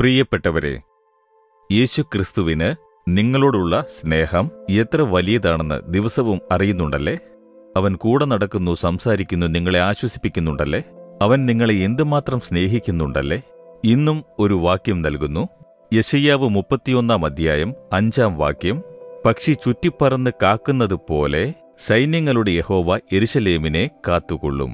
പ്രിയപ്പെട്ടവരെ യേശുക്രിസ്തുവിന് നിങ്ങളോടുള്ള സ്നേഹം എത്ര വലിയതാണെന്ന് ദിവസവും അറിയുന്നുണ്ടല്ലേ അവൻ കൂടെ നടക്കുന്നു സംസാരിക്കുന്നു നിങ്ങളെ ആശ്വസിപ്പിക്കുന്നുണ്ടല്ലേ അവൻ നിങ്ങളെ എന്തുമാത്രം സ്നേഹിക്കുന്നുണ്ടല്ലേ ഇന്നും ഒരു വാക്യം നൽകുന്നു യശയ്യാവ് മുപ്പത്തിയൊന്നാം അധ്യായം അഞ്ചാം വാക്യം പക്ഷി ചുറ്റിപ്പറന്ന് കാക്കുന്നതുപോലെ സൈന്യങ്ങളുടെ യഹോവ എരുശലേമിനെ കാത്തുകൊള്ളും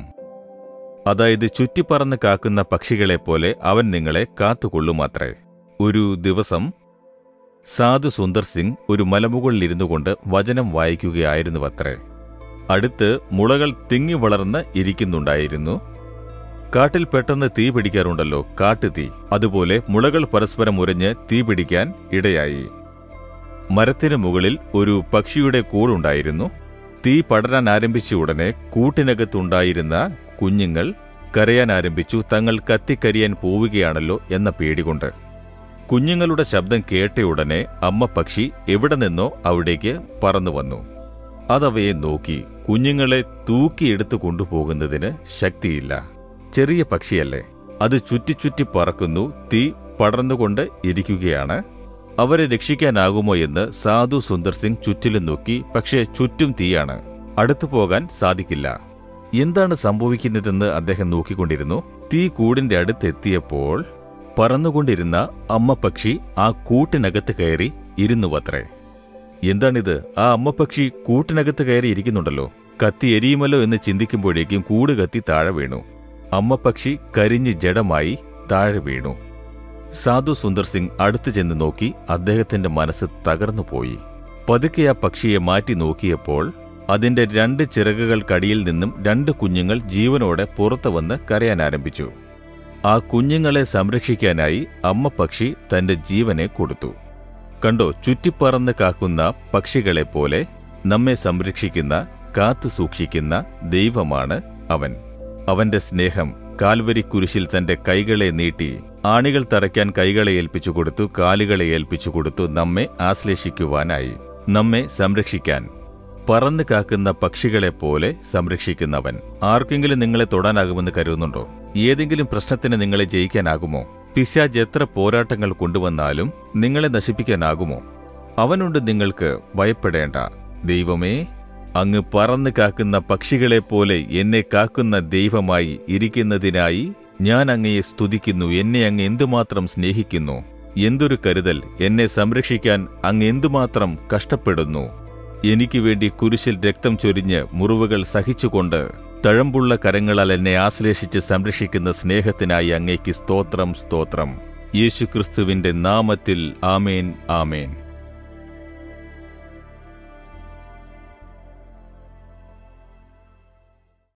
അതായത് ചുറ്റിപ്പറന്ന് കാക്കുന്ന പക്ഷികളെപ്പോലെ അവൻ നിങ്ങളെ കാത്തുകൊള്ളുമത്രേ ഒരു ദിവസം സാധു സുന്ദർ സിംഗ് ഒരു മലമുകളിലിരുന്നു കൊണ്ട് വചനം വായിക്കുകയായിരുന്നുവത്രേ അടുത്ത് മുളകൾ തിങ്ങി വളർന്ന് ഇരിക്കുന്നുണ്ടായിരുന്നു കാട്ടിൽ പെട്ടെന്ന് തീ പിടിക്കാറുണ്ടല്ലോ കാട്ടുതീ അതുപോലെ മുളകൾ പരസ്പരം ഉരഞ്ഞ് തീ പിടിക്കാൻ ഇടയായി മരത്തിന് മുകളിൽ ഒരു പക്ഷിയുടെ കൂടുണ്ടായിരുന്നു തീ പടരാൻ ആരംഭിച്ച ഉടനെ കൂട്ടിനകത്തുണ്ടായിരുന്ന കുഞ്ഞുങ്ങൾ കരയാൻ ആരംഭിച്ചു തങ്ങൾ കത്തിക്കരിയാൻ പോവുകയാണല്ലോ എന്ന പേടികൊണ്ട് കുഞ്ഞുങ്ങളുടെ ശബ്ദം കേട്ടയുടനെ അമ്മ പക്ഷി എവിടെ നിന്നോ അവിടേക്ക് പറന്നു വന്നു അതവയെ നോക്കി കുഞ്ഞുങ്ങളെ തൂക്കിയെടുത്തു കൊണ്ടുപോകുന്നതിന് ശക്തിയില്ല ചെറിയ പക്ഷിയല്ലേ അത് ചുറ്റിച്ചുറ്റി പറക്കുന്നു തീ പടർന്നുകൊണ്ട് ഇരിക്കുകയാണ് അവരെ രക്ഷിക്കാനാകുമോ എന്ന് സാധു സുന്ദർ സിംഗ് ചുറ്റിലും നോക്കി പക്ഷേ ചുറ്റും തീയാണ് അടുത്തു പോകാൻ സാധിക്കില്ല എന്താണ് സംഭവിക്കുന്നതെന്ന് അദ്ദേഹം നോക്കിക്കൊണ്ടിരുന്നു തീ കൂടിന്റെ അടുത്തെത്തിയപ്പോൾ പറന്നുകൊണ്ടിരുന്ന അമ്മ പക്ഷി ആ കൂട്ടിനകത്ത് കയറി ഇരുന്നുവത്രേ എന്താണിത് ആ അമ്മ പക്ഷി കൂട്ടിനകത്ത് കയറി ഇരിക്കുന്നുണ്ടല്ലോ കത്തി എരിയുമല്ലോ എന്ന് ചിന്തിക്കുമ്പോഴേക്കും കൂട് കത്തി താഴെ വീണു അമ്മ പക്ഷി കരിഞ്ഞ് ജഡമായി താഴെ വീണു സാധു സുന്ദർ സിംഗ് അടുത്തു ചെന്ന് നോക്കി അദ്ദേഹത്തിന്റെ മനസ്സ് തകർന്നുപോയി പതുക്കെ ആ പക്ഷിയെ മാറ്റി നോക്കിയപ്പോൾ അതിന്റെ രണ്ട് ചിറകുകൾക്കടിയിൽ നിന്നും രണ്ട് കുഞ്ഞുങ്ങൾ ജീവനോടെ പുറത്തു വന്ന് കരയാൻ ആരംഭിച്ചു ആ കുഞ്ഞുങ്ങളെ സംരക്ഷിക്കാനായി അമ്മ പക്ഷി തന്റെ ജീവനെ കൊടുത്തു കണ്ടോ ചുറ്റിപ്പറന്ന് കാക്കുന്ന പക്ഷികളെപ്പോലെ നമ്മെ സംരക്ഷിക്കുന്ന കാത്തു സൂക്ഷിക്കുന്ന ദൈവമാണ് അവൻ അവന്റെ സ്നേഹം കാൽവരി കുരിശിൽ തന്റെ കൈകളെ നീട്ടി ആണികൾ തറയ്ക്കാൻ കൈകളെ ഏൽപ്പിച്ചു കൊടുത്തു കാലുകളെ ഏൽപ്പിച്ചു കൊടുത്തു നമ്മെ ആശ്ലേഷിക്കുവാനായി നമ്മെ സംരക്ഷിക്കാൻ പറന്ന് കാക്കുന്ന പക്ഷികളെപ്പോലെ സംരക്ഷിക്കുന്നവൻ ആർക്കെങ്കിലും നിങ്ങളെ തൊടാനാകുമെന്ന് കരുതുന്നുണ്ടോ ഏതെങ്കിലും പ്രശ്നത്തിന് നിങ്ങളെ ജയിക്കാനാകുമോ പിശാജ് എത്ര പോരാട്ടങ്ങൾ കൊണ്ടുവന്നാലും നിങ്ങളെ നശിപ്പിക്കാനാകുമോ അവനുണ്ട് നിങ്ങൾക്ക് ഭയപ്പെടേണ്ട ദൈവമേ അങ്ങ് പറന്ന് കാക്കുന്ന പക്ഷികളെപ്പോലെ എന്നെ കാക്കുന്ന ദൈവമായി ഇരിക്കുന്നതിനായി ഞാൻ അങ്ങയെ സ്തുതിക്കുന്നു എന്നെ അങ്ങ് എന്തുമാത്രം സ്നേഹിക്കുന്നു എന്തൊരു കരുതൽ എന്നെ സംരക്ഷിക്കാൻ അങ്ങ് എന്തുമാത്രം കഷ്ടപ്പെടുന്നു എനിക്ക് വേണ്ടി കുരിശിൽ രക്തം ചൊരിഞ്ഞ് മുറിവുകൾ സഹിച്ചുകൊണ്ട് തഴമ്പുള്ള കരങ്ങളാൽ എന്നെ ആശ്ലേഷിച്ച് സംരക്ഷിക്കുന്ന സ്നേഹത്തിനായി അങ്ങേക്ക് സ്തോത്രം സ്തോത്രം യേശുക്രിസ്തുവിന്റെ നാമത്തിൽ ആമേൻ ആമേൻ